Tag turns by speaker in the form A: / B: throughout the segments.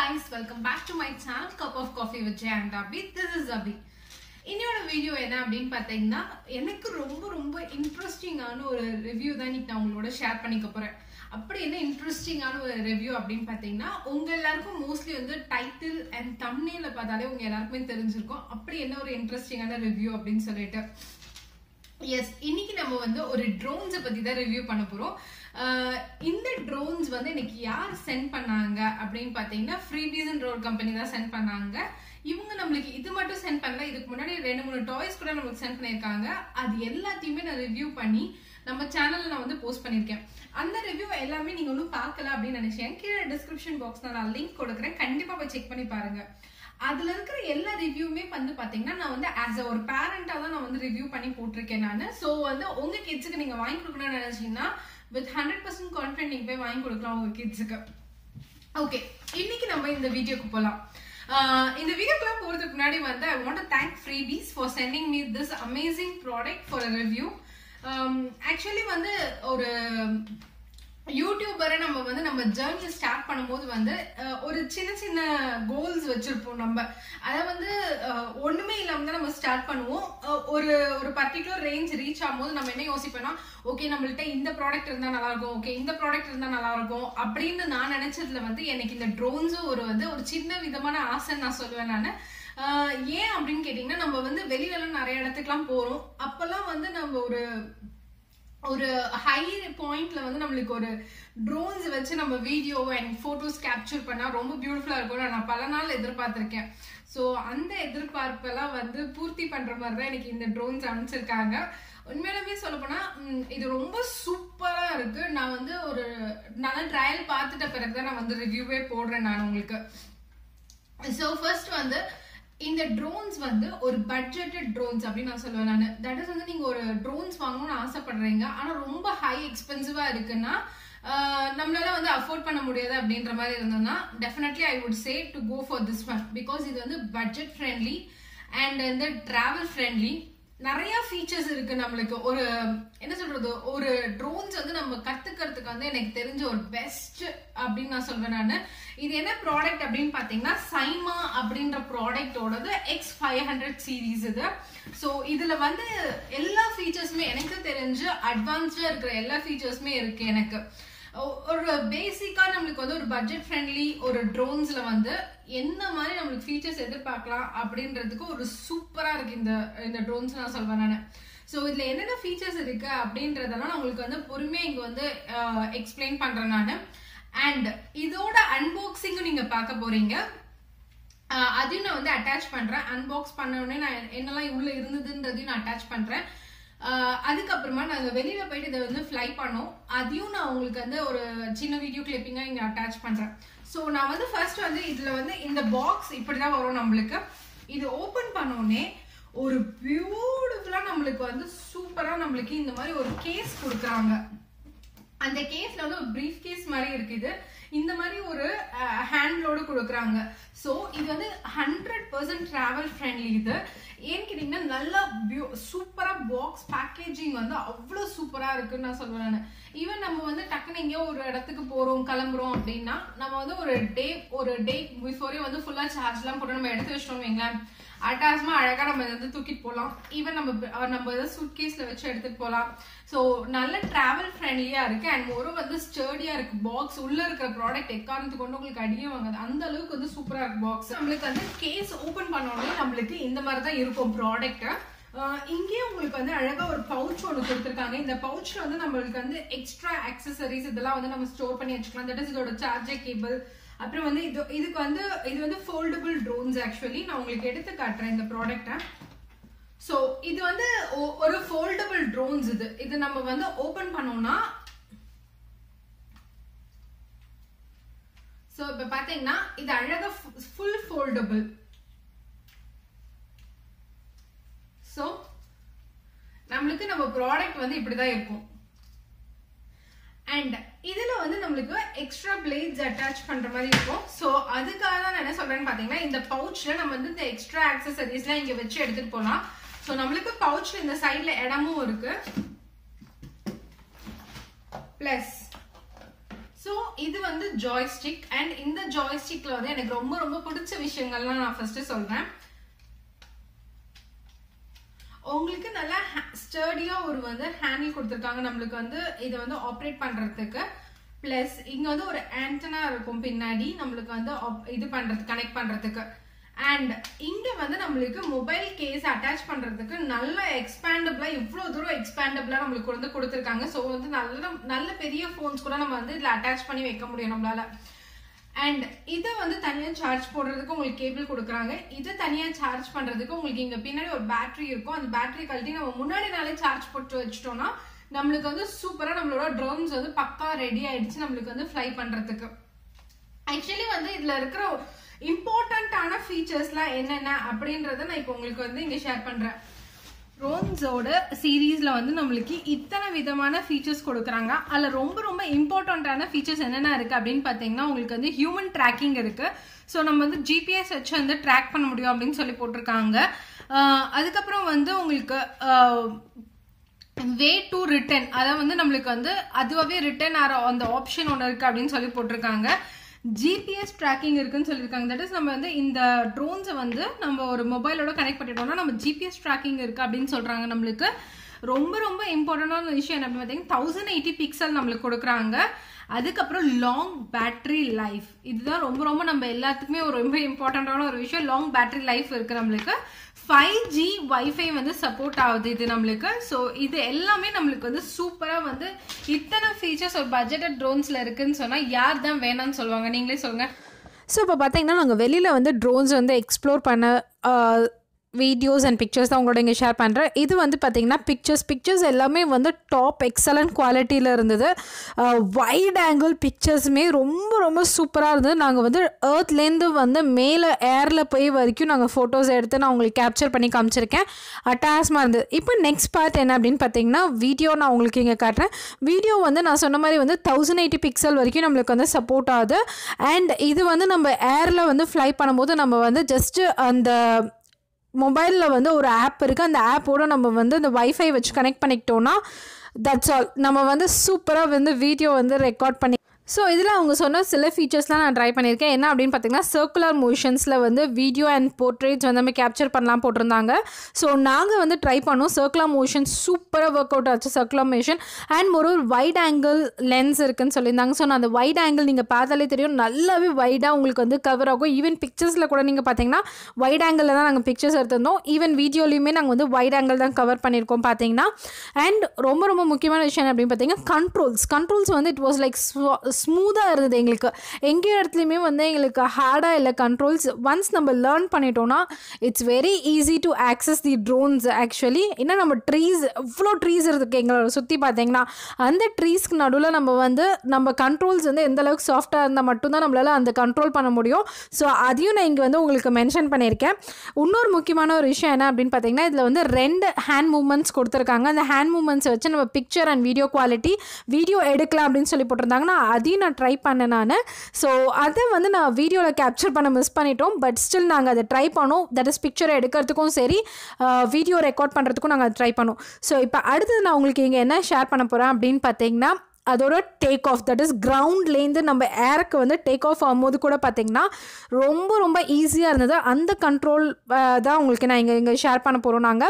A: guys, welcome back to my channel Cup of Coffee with Jay and Abhi. This is Abhi. இன்னையோட video என்ன அப்படின்னு பார்த்தீங்கன்னா எனக்கு ரொம்ப ரொம்ப இன்ட்ரெஸ்டிங்கான ஒரு ரிவ்யூ தான் இன்னைக்கு நான் உங்களோட ஷேர் பண்ணிக்க போறேன் அப்படி என்ன இன்ட்ரெஸ்டிங்கான ஒரு ரிவ்யூ அப்படின்னு பார்த்தீங்கன்னா உங்க எல்லாருக்கும் மோஸ்ட்லி வந்து டைட்டில் அண்ட் தம்னேல பார்த்தாலே உங்க எல்லாருக்குமே தெரிஞ்சிருக்கும் அப்படி என்ன ஒரு இன்ட்ரெஸ்டிங்கான ரிவ்யூ அப்படின்னு சொல்லிட்டு எஸ் இன்னைக்கு நம்ம வந்து ஒரு ட்ரோன்ஸை பத்தி தான் ரிவ்யூ பண்ண போறோம் அஹ் இந்த ட்ரோன்ஸ் வந்து எனக்கு யார் சென்ட் பண்ணாங்க அப்படின்னு பார்த்தீங்கன்னா ஃப்ரீபீஸ்ன்ற ஒரு கம்பெனி தான் சென்ட் பண்ணாங்க இவங்க நம்மளுக்கு இது மட்டும் சென்ட் பண்ணல இதுக்கு முன்னாடி ரெண்டு மூணு டாய்ஸ் கூட நம்மளுக்கு சென்ட் பண்ணியிருக்காங்க அது எல்லாத்தையுமே நான் ரிவ்யூ பண்ணி நம்ம சேனல்ல நான் வந்து போஸ்ட் பண்ணியிருக்கேன் அந்த ரிவ்யூ எல்லாமே நீங்க ஒன்றும் பார்க்கல அப்படின்னு நினைச்சேன் கீழே டிஸ்கிரிப்ஷன் பாக்ஸ்ல நான் லிங்க் கொடுக்குறேன் கண்டிப்பா போய் செக் பண்ணி பாருங்க அதுல இருக்கிற எல்லா ரிவ்யூமே வந்து பாத்தீங்கன்னா நான் வந்து ஆஸ் அ ஒரு பேரண்டா தான் நான் வந்து ரிவ்யூ பண்ணி போட்டிருக்கேன் நான் ஸோ வந்து உங்க கிட்ஸுக்கு நீங்க வாங்கி கொடுக்கணும்னு நினைச்சீங்கன்னா வித் ஹண்ட்ரட் பர்சன்ட் கான்ஃபிடென்ட் நீங்க போய் வாங்கி கொடுக்கலாம் உங்க கிட்ஸுக்கு ஓகே இன்னைக்கு நம்ம இந்த வீடியோக்கு போலாம் ஆஹ் இந்த வீடியோக்குலாம் போறதுக்கு முன்னாடி வந்து I want thank Freebies for sending me this amazing product for a review actually வந்து ஒரு யூடியூபரை நம்ம வந்து நம்ம ஜேர்னி ஸ்டார்ட் பண்ணும்போது வந்து அஹ், ஒரு சின்ன சின்ன கோல்ஸ் வச்சிருப்போம் நம்ம அதை வந்து அஹ், ஒண்ணுமே இல்லாம தான் நம்ம ஸ்டார்ட் பண்ணுவோம் அஹ், ஒரு ஒரு பர்டிகுலர் ரேஞ்ச் ரீச் ஆகும்போது நம்ம என்ன யோசிப்போம்னா ஓகே நம்மள்ட்ட இந்த ப்ராடக்ட் இருந்தா நல்லா இருக்கும் ஓகே இந்த ப்ராடக்ட் இருந்தா நல்லா இருக்கும் அப்படின்னு நான் நினைச்சதுல வந்து எனக்கு இந்த ட்ரோன்ஸும் ஒரு வந்து ஒரு சின்ன விதமான ஆசைன்னு நான் சொல்லுவேன் நான் ஏன் அப்படின்னு கேட்டிங்கன்னா நம்ம வந்து வெளியிலலாம் நிறைய இடத்துக்குலாம் போறோம் அப்பெல்லாம் வந்து நம்ம ஒரு ஒரு ஹை பாயிண்ட்ல வந்து நம்மளுக்கு ஒரு ட்ரோன்ஸ் வச்சு நம்ம வீடியோ அண்ட் போட்டோஸ் கேப்சர் பண்ணா ரொம்ப பியூட்டிஃபுல்லா இருக்கும் நான் பல நாள் எதிர்பார்த்திருக்கேன் ஸோ அந்த எதிர்பார்ப்பெல்லாம் வந்து பூர்த்தி பண்ற மாதிரி தான் எனக்கு இந்த ட்ரோன்ஸ் அமைச்சிருக்காங்க உண்மையிலுமே சொல்ல போனா ம், இது ரொம்ப சூப்பரா இருக்கு நான் வந்து ஒரு நல்ல ட்ரையல் பார்த்துட்ட பிறகு தான் நான் வந்து ரிவ்யூவே போடுறேன் நான் உங்களுக்கு ஸோ ஃபர்ஸ்ட் வந்து இந்த ட்ரோன்ஸ் வந்து ஒரு பட்ஜெட்டட் ட்ரோன்ஸ் அப்படின்னு நான் சொல்லுவேன் நான் தட் இஸ் வந்து நீங்க ஒரு ட்ரோன்ஸ் வாங்கணும்னு ஆசைப்படுறீங்க ஆனா ரொம்ப ஹை எக்ஸ்பென்சிவா இருக்குன்னா ஆஹ், நம்மளால வந்து அஃபோர்ட் பண்ண முடியாது அப்படின்ற மாதிரி இருந்ததுன்னா definitely I would say to go for this one because இது வந்து பட்ஜெட் ஃப்ரெண்ட்லி அண்ட் வந்து டிராவல் ஃப்ரெண்ட்லி நிறைய ஃபீச்சர்ஸ் இருக்கு நம்மளுக்கு ஒரு என்ன சொல்றது ஒரு ட்ரோன்ஸ் வந்து நம்ம கத்துக்கிறதுக்கு வந்து எனக்கு தெரிஞ்ச ஒரு பெஸ்ட் அப்படின்னு நான் சொல்வேன் நான் இது என்ன ப்ராடக்ட் அப்படின்னு பாத்தீங்கன்னா சைமா அப்படின்ற ப்ராடக்டோடது எக்ஸ் ஃபைவ் ஹண்ட்ரட் சீரீஸ் இது ஸோ இதுல வந்து எல்லா ஃபீச்சர்ஸுமே எனக்கு தெரிஞ்சு அட்வான்ஸ்டா இருக்கிற எல்லா ஃபீச்சர்ஸுமே இருக்கு எனக்கு ஒ- ஒரு பேசிக்கா நம்மளுக்கு வந்து ஒரு பட்ஜெட் ஃப்ரெண்ட்லி ஒரு ட்ரோன்ஸ்ல வந்து என்ன மாதிரி நம்மளுக்கு ஃபீச்சர்ஸ் எதிர்பார்க்கலாம் அப்படின்றதுக்கு ஒரு சூப்பரா இருக்கு இந்த இந்த ட்ரோன்ஸ் நான் சொல்வேன் நான் ஸோ இதுல என்னென்ன ஃபீச்சர்ஸ் இருக்கு அப்படின்றதெல்லாம் நான் உங்களுக்கு வந்து பொறுமையா இங்க வந்து எக்ஸ்பிளைன் பண்றேன் நான் அண்ட் இதோட அன்பாக்சிங்கும் நீங்க பார்க்க போறீங்க ஆஹ் அதையும் நான் வந்து அட்டாச் பண்றேன் அன்பாக்ஸ் பண்ண உடனே நான் என்னெல்லாம் உள்ள இருந்ததுன்றதையும் நான் அட்டாச் பண்றேன் ஆஹ் அதுக்கப்புறமா நாங்க வெளியில போயிட்டு இதை வந்து ஃப்ளை பண்ணோம் அதையும் நான் உங்களுக்கு வந்து ஒரு சின்ன வீடியோ கிளிப்பிங்கா இங்க அட்டாச் பண்றேன் ஸோ நான் வந்து ஃபர்ஸ்ட் வந்து இதுல வந்து இந்த பாக்ஸ் இப்படிதான் வரும் நம்மளுக்கு இது ஓபன் பண்ணோடனே ஒரு பியூட்டிஃபுல்லா நம்மளுக்கு வந்து சூப்பரா நம்மளுக்கு இந்த மாதிரி ஒரு கேஸ் கொடுக்குறாங்க அந்த கேஸ்ல வந்து ஒரு பிரீஃப் கேஸ் மாதிரி இருக்குது இந்த மாதிரி ஒரு ஹேண்ட்லோடு கொடுக்குறாங்க ஸோ இது வந்து ஹண்ட்ரட் பர்சன்ட் டிராவல் ஃப்ரெண்ட்லி இது ஏன்னு கேட்டிங்கன்னா நல்லா பியூ சூப்பராக பாக்ஸ் பேக்கேஜிங் வந்து அவ்வளோ சூப்பராக இருக்குன்னு நான் சொல்லுவேன் நான் ஈவன் நம்ம வந்து டக்குன்னு எங்கேயோ ஒரு இடத்துக்கு போகிறோம் கிளம்புறோம் அப்படின்னா நம்ம வந்து ஒரு டே ஒரு டே பிஃபோரே வந்து ஃபுல்லாக சார்ஜ்லாம் போட்டு நம்ம எடுத்து வச்சிட்டோம் வைங்களேன் அட்டாசமா அழகா நம்ம இதை வந்து தூக்கிட்டு போகலாம் ஈவன் நம்ம ப- நம்ம ஏதாவது சூட் கேஸ்ல வச்சு எடுத்துட்டு போகலாம் ஸோ நல்ல டிராவல் ஃப்ரெண்ட்லியா இருக்கு அண்ட் ஒரு வந்து ஸ்டர்டியா இருக்கு பாக்ஸ் உள்ள இருக்கிற ப்ராடக்ட் எக்காரணத்துக்கு கொண்டு உங்களுக்கு அடியே வாங்காது அந்த அளவுக்கு வந்து சூப்பரா இருக்கு பாக்ஸ் நம்மளுக்கு வந்து கேஸ் ஓபன் பண்ணோடனே நம்மளுக்கு இந்த மாதிரி தான் இருக்கும் ப்ராடக்ட் இங்கேயே உங்களுக்கு வந்து அழகா ஒரு பவுச் ஒன்று கொடுத்துருக்காங்க இந்த பவுச்ல வந்து நம்மளுக்கு வந்து எக்ஸ்ட்ரா அக்சசரிஸ் இதெல்லாம் வந்து நம்ம ஸ்டோர் பண்ணி வச்சுக்கலாம் தட் இஸ் இதோட சார்ஜர் கேபிள் அப்புறம் வந்து இது இதுக்கு வந்து இது வந்து ஃபோல்டபுள் ட்ரோன்ஸ் ஆக்சுவலி நான் உங்களுக்கு எடுத்து காட்டுறேன் இந்த ப்ராடக்ட்டை ஸோ இது வந்து ஒ- ஒரு ஃபோல்டபுள் ட்ரோன்ஸ் இது இது நம்ம வந்து ஓபன் பண்ணோம்னா ஸோ இப்போ பார்த்தீங்கன்னா இது அழகா ஃபுல் ஃபோல்டபுள் ஸோ நம்மளுக்கு நம்ம ப்ராடக்ட் வந்து இப்படிதான் இருக்கும் அண்ட் இதுல வந்து நம்மளுக்கு எக்ஸ்ட்ரா பிளேட்ஸ் அட்டாச் பண்ற மாதிரி இருக்கும் ஸோ அதுக்காக தான் நான் என்ன சொல்றேன்னு பாத்தீங்கன்னா இந்த பவுச்ல நம்ம வந்து இந்த எக்ஸ்ட்ரா ஆக்சசரிஸ்லாம் இங்க வச்சு எடுத்துட்டு போகலாம் ஸோ நம்மளுக்கு பவுச்ல இந்த சைட்ல இடமும் இருக்கு பிளஸ் ஸோ ஸோ இது வந்து ஜாய்ஸ்டிக் அண்ட் இந்த ஜாய்ஸ்டிக்ல வந்து எனக்கு ரொம்ப ரொம்ப பிடிச்ச விஷயங்கள்லாம் நான் ஃபர்ஸ்ட் சொல்றேன் உங்களுக்கு நல்லா ஸ்டர்டியா ஒரு வந்து ஹேண்டில் கொடுத்துருக்காங்க நம்மளுக்கு வந்து இதை வந்து ஆப்ரேட் பண்றதுக்கு பிளஸ் இங்க வந்து ஒரு ஆண்டனா இருக்கும் பின்னாடி நம்மளுக்கு வந்து op- இது பண்றது கனெக்ட் பண்றதுக்கு அண்ட் இங்க வந்து நம்மளுக்கு மொபைல் கேஸ் அட்டாச் பண்றதுக்கு நல்ல எக்ஸ்பேண்டபிளா இவ்வளவு தூரம் எக்ஸ்பேண்டபிளா நம்மளுக்கு வந்து கொடுத்துருக்காங்க ஸோ வந்து நல்ல நல்ல பெரிய ஃபோன்ஸ் கூட நம்ம வந்து இதுல அட்டாச் பண்ணி வைக்க முடியும் நம்மளால அண்ட் இதை வந்து தனியா சார்ஜ் போடுறதுக்கு உங்களுக்கு கேபிள் கொடுக்குறாங்க இதை தனியா சார்ஜ் பண்றதுக்கு உங்களுக்கு இங்க பின்னாடி ஒரு பேட்டரி இருக்கும் அந்த பேட்டரி கழட்டி நம்ம முன்னாடி நாளே சார்ஜ் போட்டு வச்சிட்டோம்னா நம்மளுக்கு வந்து சூப்பரா நம்மளோட ட்ரோன்ஸ் வந்து பக்கா ரெடி ஆயிடுச்சு நம்மளுக்கு வந்து ஃப்ளை பண்றதுக்கு ஆக்சுவலி வந்து இதுல இருக்கிற இம்பார்ட்டண்ட்டான ஃபீச்சர்ஸ்லாம் என்னென்ன அப்படின்றத நான் இப்போ உங்களுக்கு வந்து இங்க ஷேர் பண்றேன் ரோன்ஸோட சீரீஸ்ல வந்து நம்மளுக்கு இத்தனை விதமான ஃபீச்சர்ஸ் கொடுக்குறாங்க அதில் ரொம்ப ரொம்ப இம்பார்ட்டண்ட்டான ஃபீச்சர்ஸ் என்னென்ன இருக்கு அப்படின்னு பார்த்தீங்கன்னா உங்களுக்கு வந்து ஹியூமன் ட்ராக்கிங் இருக்கு ஸோ நம்ம வந்து ஜிபிஎஸ் வச்சு வந்து ட்ராக் பண்ண முடியும் அப்படின்னு சொல்லி போட்டிருக்காங்க ஆஹ் அதுக்கப்புறம் வந்து உங்களுக்கு வே டு ரிட்டர்ன் அதாவது வந்து நம்மளுக்கு வந்து அதுவாகவே ரிட்டர்ன் ஆகிற அந்த ஆப்ஷன் ஒன்று இருக்கு அப்படின்னு சொல்லி போட்டிருக்காங்க ஜிபிஎஸ் ட்ராக்கிங் இருக்குன்னு சொல்லியிருக்காங்க தட் இஸ் நம்ம வந்து இந்த ட்ரோன்ஸை வந்து நம்ம ஒரு மொபைலோட கனெக்ட் பண்ணிட்டோம்னா நம்ம ஜிபிஎஸ் ட்ராக்கிங் இருக்கு அப்படின்னு சொல்றாங்க நம்மளுக்கு ரொம்ப ரொம்ப இம்பார்ட்டண்டான விஷயம் என்ன அப்படின்னு பார்த்தீங்கன்னா தௌசண்ட் எயிட்டி பிக்சல் நம்மளுக்கு கொடுக்குறாங்க அதுக்கப்புறம் லாங் பேட்டரி லைஃப் இதுதான் ரொம்ப ரொம்ப நம்ம எல்லாத்துக்குமே ஒரு ரொம்ப இம்பார்ட்டண்ட்டான ஒரு விஷயம் லாங் பேட்டரி லைஃப் இருக்கு நம்மளுக்கு ஃபைவ் ஜி வைஃபை வந்து சப்போர்ட் ஆகுது இது நம்மளுக்கு ஸோ இது எல்லாமே நம்மளுக்கு வந்து சூப்பராக வந்து இத்தனை ஃபீச்சர்ஸ் ஒரு பட்ஜெட்டட் ட்ரோன்ஸில் இருக்குன்னு சொன்னால் யார் தான் வேணாம்னு சொல்லுவாங்க நீங்களே சொல்லுங்கள்
B: ஸோ இப்போ பார்த்தீங்கன்னா நாங்கள் வெளியில் வந்து ட்ரோன்ஸ் வந்து எக்ஸ்ப்ளோர் பண்ண வீடியோஸ் அண்ட் பிக்சர்ஸ் தான் உங்களோட இங்கே ஷேர் பண்ணுறேன் இது வந்து பார்த்தீங்கன்னா பிக்சர்ஸ் பிக்சர்ஸ் எல்லாமே வந்து டாப் எக்ஸலண்ட் குவாலிட்டியில் இருந்தது வைட் ஆங்கிள் பிக்சர்ஸுமே ரொம்ப ரொம்ப சூப்பராக இருந்தது நாங்கள் வந்து ஏர்த்லேருந்து வந்து மேலே ஏரில் போய் வரைக்கும் நாங்கள் ஃபோட்டோஸ் எடுத்து நான் உங்களுக்கு கேப்சர் பண்ணி காமிச்சிருக்கேன் அட்டாசமாக இருந்தது இப்போ நெக்ஸ்ட் பார்ட் என்ன அப்படின்னு பார்த்தீங்கன்னா வீடியோ நான் உங்களுக்கு இங்கே காட்டுறேன் வீடியோ வந்து நான் சொன்ன மாதிரி வந்து தௌசண்ட் எயிட்டி பிக்சல் வரைக்கும் நம்மளுக்கு வந்து சப்போர்ட் ஆகுது அண்ட் இது வந்து நம்ம ஏரில் வந்து ஃப்ளை பண்ணும்போது நம்ம வந்து ஜஸ்ட்டு அந்த மொபைலில் வந்து ஒரு ஆப் இருக்குது அந்த ஆப்போட நம்ம வந்து அந்த வைஃபை வச்சு கனெக்ட் பண்ணிக்கிட்டோன்னா தட்ஸ் ஆல் நம்ம வந்து சூப்பராக வந்து வீடியோ வந்து ரெக்கார்ட் பண்ணி ஸோ இதில் அவங்க சொன்ன சில ஃபீச்சர்ஸ்லாம் நான் ட்ரை பண்ணியிருக்கேன் என்ன அப்படின்னு பார்த்தீங்கன்னா சர்க்குலர் மோஷன்ஸில் வந்து வீடியோ அண்ட் போர்ட்ரேட்ஸ் வந்து நம்ம கேப்சர் பண்ணலாம் போட்டிருந்தாங்க ஸோ நாங்கள் வந்து ட்ரை பண்ணோம் சர்க்குலர் மோஷன் சூப்பராக ஒர்க் அவுட் ஆச்சு சர்க்குலர் மோஷன் அண்ட் ஒரு வைட் ஆங்கிள் லென்ஸ் இருக்குன்னு சொல்லியிருந்தாங்க ஸோ நான் அந்த வைட் ஆங்கிள் நீங்கள் பார்த்தாலே தெரியும் நல்லாவே வைடாக உங்களுக்கு வந்து கவர் ஆகும் ஈவன் பிக்சர்ஸில் கூட நீங்கள் பார்த்தீங்கன்னா வைட் ஆங்கிளில் தான் நாங்கள் பிக்சர்ஸ் எடுத்திருந்தோம் ஈவன் வீடியோலையுமே நாங்கள் வந்து வைட் ஆங்கிள் தான் கவர் பண்ணியிருக்கோம் பார்த்தீங்கன்னா அண்ட் ரொம்ப ரொம்ப முக்கியமான விஷயம் அப்படின்னு பார்த்தீங்கன்னா கண்ட்ரோல்ஸ் கண்ட்ரோல்ஸ் வந்து இட் வாஸ் லைக் ஸ்மூத்தாக இருந்தது எங்களுக்கு எங்கே இடத்துலையுமே வந்து எங்களுக்கு ஹார்டாக இல்லை கண்ட்ரோல்ஸ் ஒன்ஸ் நம்ம லேர்ன் பண்ணிட்டோம்னா it's very easy to access the drones actually ஏன்னா நம்ம ட்ரீஸ் எவ்வளோ ட்ரீஸ் இருக்குது எங்களோட சுற்றி பார்த்தீங்கன்னா அந்த ட்ரீஸ்க்கு நடுவில் நம்ம வந்து நம்ம கண்ட்ரோல்ஸ் வந்து எந்த அளவுக்கு சாஃப்டாக இருந்தால் மட்டும்தான் நம்மளால் அந்த கண்ட்ரோல் பண்ண முடியும் ஸோ அதையும் நான் இங்கே வந்து உங்களுக்கு மென்ஷன் பண்ணியிருக்கேன் இன்னொரு முக்கியமான ஒரு விஷயம் என்ன அப்படின்னு பார்த்தீங்கன்னா இதில் வந்து ரெண்டு ஹேண்ட் மூமெண்ட்ஸ் கொடுத்துருக்காங்க அந்த ஹேண்ட் மூமெண்ட்ஸ் வச்சு நம்ம picture and video quality video எடுக்கலாம் அப்படின்னு சொல்லி போட்டிருந்தாங்கன்னா அதையும் நான் ட்ரை பண்ணேன் நான் ஸோ அதை வந்து நான் வீடியோவில் கேப்சர் பண்ண மிஸ் பண்ணிட்டோம் பட் ஸ்டில் நாங்கள் அதை ட்ரை பண்ணோம் தட் இஸ் பிக்சர் எடுக்கிறதுக்கும் சரி வீடியோ ரெக்கார்ட் பண்ணுறதுக்கும் நாங்கள் ட்ரை பண்ணோம் ஸோ இப்போ அடுத்தது நான் உங்களுக்கு இங்கே என்ன ஷேர் பண்ண போகிறேன் அப்படின்னு பார்த்தீங்கன்னா அதோட டேக் ஆஃப் தட் இஸ் கிரவுண்ட்லேருந்து நம்ம ஏருக்கு வந்து டேக் ஆஃப் ஆகும்போது கூட பார்த்தீங்கன்னா ரொம்ப ரொம்ப ஈஸியாக இருந்தது அந்த கண்ட்ரோல் தான் உங்களுக்கு நான் இங்கே இங்கே ஷேர் பண்ண போகிறோம் நாங்கள்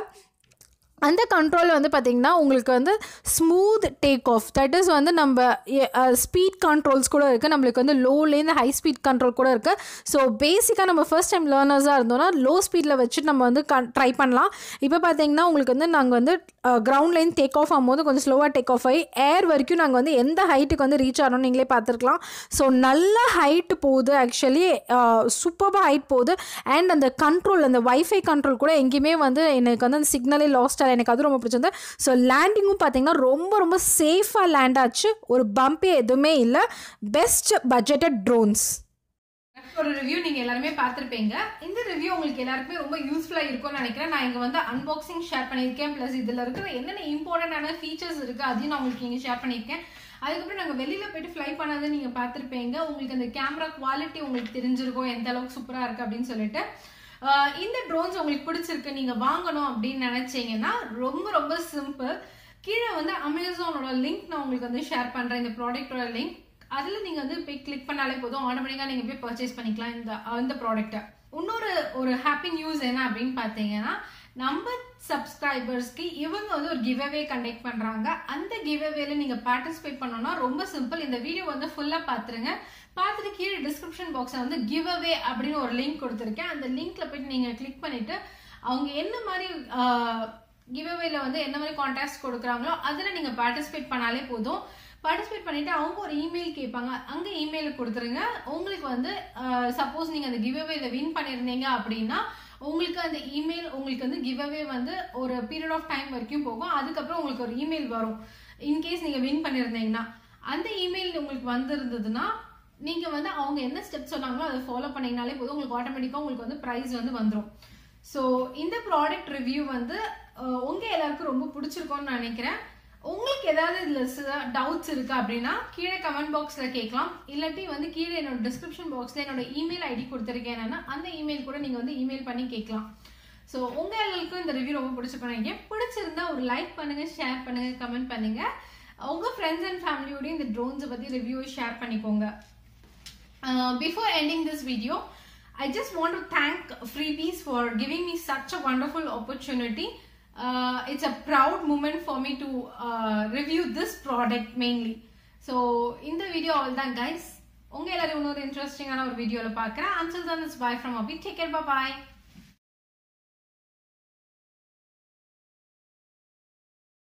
B: அந்த கண்ட்ரோல் வந்து பார்த்திங்கன்னா உங்களுக்கு வந்து smooth take off that is வந்து நம்ம ஸ்பீட் கண்ட்ரோல்ஸ் கூட இருக்குது நம்மளுக்கு வந்து லோலேருந்து ஹை ஸ்பீட் கண்ட்ரோல் கூட இருக்குது ஸோ பேசிக்காக நம்ம ஃபர்ஸ்ட் டைம் லேர்னர்ஸாக இருந்தோம்னா லோ ஸ்பீடில் வச்சுட்டு நம்ம வந்து கன் ட்ரை பண்ணலாம் இப்போ பார்த்தீங்கன்னா உங்களுக்கு வந்து நாங்கள் வந்து கிரவுண்ட்லேருந்து டேக் ஆஃப் ஆகும்போது கொஞ்சம் ஸ்லோவாக டேக் ஆஃப் ஆகி ஏர் வரைக்கும் நாங்கள் வந்து எந்த ஹைட்டுக்கு வந்து ரீச் ஆகணும்னு நீங்களே பார்த்துருக்கலாம் ஸோ நல்ல ஹைட்டு போகுது ஆக்சுவலி சூப்பராக ஹைட் போகுது அண்ட் அந்த கண்ட்ரோல் அந்த வைஃபை கண்ட்ரோல் கூட எங்கேயுமே வந்து எனக்கு வந்து அந்த சிக்னலே லாஸ்ட் ஆகல எனக்கு அது ரொம்ப பிடிச்சிருந்து ஸோ லேண்டிங்கும் பார்த்தீங்கன்னா ரொம்ப ரொம்ப சேஃபாக லேண்ட் ஆச்சு ஒரு பம்பே எதுவுமே இல்லை பெஸ்ட் பட்ஜெட்டட் ட்ரோன்ஸ்
A: ஒரு ரிவ்யூ நீங்க எல்லாருமே பார்த்திருப்பீங்க இந்த ரிவ்யூ உங்களுக்கு எல்லாருக்குமே ரொம்ப யூஸ்ஃபுல்லா இருக்கும்னு நினைக்கிறேன் நான் இங்க வந்து அன்பாக்சிங் ஷேர் பண்ணியிருக்கேன் பிளஸ் இதுல இருக்கிற என்னென்ன இம்பார்ட்டன்டான ஃபீச்சர்ஸ் இருக்கு அதையும் நான் உங்களுக்கு இங்க ஷேர் பண்ணியிருக்கேன் அதுக்கப்புறம் நாங்கள் வெளியில் போயிட்டு ஃப்ளை பண்ணதை நீங்கள் பார்த்துருப்பீங்க உங்களுக்கு அந்த கேமரா குவாலிட்டி உங்களுக்கு தெரிஞ்சிருக்கும் எந்த அளவுக்கு சூப்பராக இருக்குது அப்படின்னு சொல்லிட்டு ஆஹ் இந்த ட்ரோன்ஸ் உங்களுக்கு பிடிச்சிருக்கு நீங்கள் வாங்கணும் அப்படின்னு நினச்சிங்கன்னா ரொம்ப ரொம்ப சிம்பிள் கீழே வந்து அமேசானோட லிங்க் நான் உங்களுக்கு வந்து ஷேர் பண்ணுறேன் இந்த ப்ராடக்டோட லிங்க் அதில் நீங்கள் வந்து போய் கிளிக் பண்ணாலே போதும் ஆட்டோமேட்டிக்காக நீங்கள் போய் பர்ச்சேஸ் பண்ணிக்கலாம் இந்த அந்த ப்ராடக்ட்டை இன்னொரு ஒரு ஹாப்பி நியூஸ் என்ன அப்படின்னு பார்த்தீங்கன்னா நம்ம சப்ஸ்கிரைபர்ஸ்க்கு இவங்க வந்து ஒரு கிவ் அவே கண்டக்ட் பண்ணுறாங்க அந்த கிவ் அவேல நீங்கள் பார்ட்டிசிபேட் பண்ணோம்னா ரொம்ப சிம்பிள் இந்த வீடியோ வந்து ஃபுல்லாக பார்த்துருங்க பார்த்துட்டு கீழே டிஸ்கிரிப்ஷன் பாக்ஸில் வந்து கிவ் அவே அப்படின்னு ஒரு லிங்க் கொடுத்துருக்கேன் அந்த லிங்க்ல போயிட்டு நீங்கள் கிளிக் பண்ணிட்டு அவங்க என்ன மாதிரி கிவ் அவேல வந்து என்ன மாதிரி கான்டாக்ட்ஸ் கொடுக்குறாங்களோ அதில் நீங்கள் பார்ட்டிசிபேட் பண்ணாலே போதும் பார்ட்டிசிபேட் பண்ணிட்டு அவங்க ஒரு இமெயில் கேட்பாங்க அங்கே இமெயில் கொடுத்துருங்க உங்களுக்கு வந்து சப்போஸ் நீங்கள் அந்த கிவ் அவேல வின் பண்ணியிருந்தீங்க அப்படின்னா உங்களுக்கு அந்த இமெயில் உங்களுக்கு வந்து கிவ் அவே வந்து ஒரு பீரியட் ஆஃப் டைம் வரைக்கும் போகும் அதுக்கப்புறம் உங்களுக்கு ஒரு இமெயில் வரும் இன்கேஸ் நீங்கள் வின் பண்ணியிருந்தீங்கன்னா அந்த இமெயில் உங்களுக்கு வந்திருந்ததுன்னா நீங்கள் வந்து அவங்க என்ன ஸ்டெப் சொன்னாங்களோ அதை ஃபாலோ பண்ணீங்கனாலே போதும் உங்களுக்கு ஆட்டோமேட்டிக்காக உங்களுக்கு வந்து ப்ரைஸ் வந்து வந்துடும் ஸோ இந்த ப்ராடக்ட் ரிவ்யூ வந்து உங்கள் எல்லாருக்கும் ரொம்ப பிடிச்சிருக்கோன்னு நான் நினைக்கிறேன் உங்களுக்கு ஏதாவது இதில் டவுட்ஸ் இருக்கு அப்படின்னா கீழே கமெண்ட் பாக்ஸில் கேட்கலாம் இல்லாட்டி வந்து கீழே என்னோட டிஸ்கிரிப்ஷன் பாக்ஸில் என்னோட இமெயில் ஐடி கொடுத்துருக்கேன் நான் அந்த இமெயில் கூட நீங்கள் வந்து இமெயில் பண்ணி கேட்கலாம் ஸோ உங்கள் எல்லாருக்கும் இந்த ரிவ்யூ ரொம்ப பிடிச்சிருக்கோம் நினைக்கிறேன் பிடிச்சிருந்தா ஒரு லைக் பண்ணுங்கள் ஷேர் பண்ணுங்கள் கமெண்ட் பண்ணுங்கள் உங்கள் ஃப்ரெண்ட்ஸ் அண்ட் ஃபேமிலியோடய இந்த ட்ரோன்ஸை பற்றி ரிவ்யூ ஷேர் பண்ணிக்கோங்க before ending this video I just want to thank Freebies for giving me such a wonderful opportunity. Uh, it's a proud moment for me to uh, review this product mainly. So இந்த video all தான் guys உங்கள் எல்லாரும் இன்னொரு இன்ட்ரெஸ்டிங்கான ஒரு வீடியோவில் பார்க்குறேன் until then is bye from Abhi take care bye